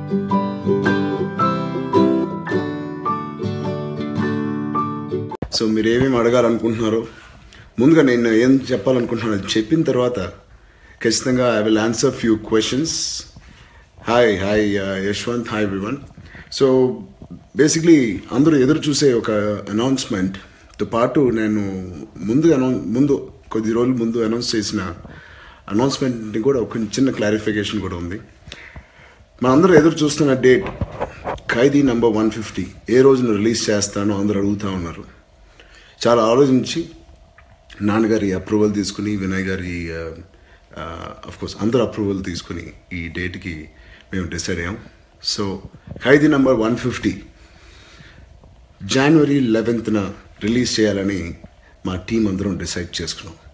so మీరు ఏమేమి అడగాలనుకుంటున్నారో ముందుగా నేను ఏం చెప్పాలనుకుంటున్నాను అది చెప్పిన తర్వాత ఖచ్చితంగా I will answer few questions hi hi Yashwanth hi everyone so basically అందరూ ఎదురు చూసే ఒక అనౌన్స్మెంట్తో పాటు నేను ముందు అనౌ ముందు కొద్ది రోజుల ముందు అనౌన్స్ చేసిన అనౌన్స్మెంట్ని కూడా ఒక చిన్న క్లారిఫికేషన్ కూడా ఉంది మనందరూ ఎదురు చూస్తున్న date Khaidi number one fifty ఏ రోజున రిలీజ్ చేస్తానో అందరూ అడుగుతూ ఉన్నారు చాలా ఆలోచించి నాన్నగారి అప్రూవల్ తీసుకుని వినయ్ గారి కోర్స్ అందరు అప్రూవల్ తీసుకుని ఈ డేట్కి మేము డిసైడ్ అయ్యాం so Khaidi number one fifty జనవరి లెవెన్త్న రిలీజ్ చేయాలని మా టీం అందరం డిసైడ్ చేసుకున్నాం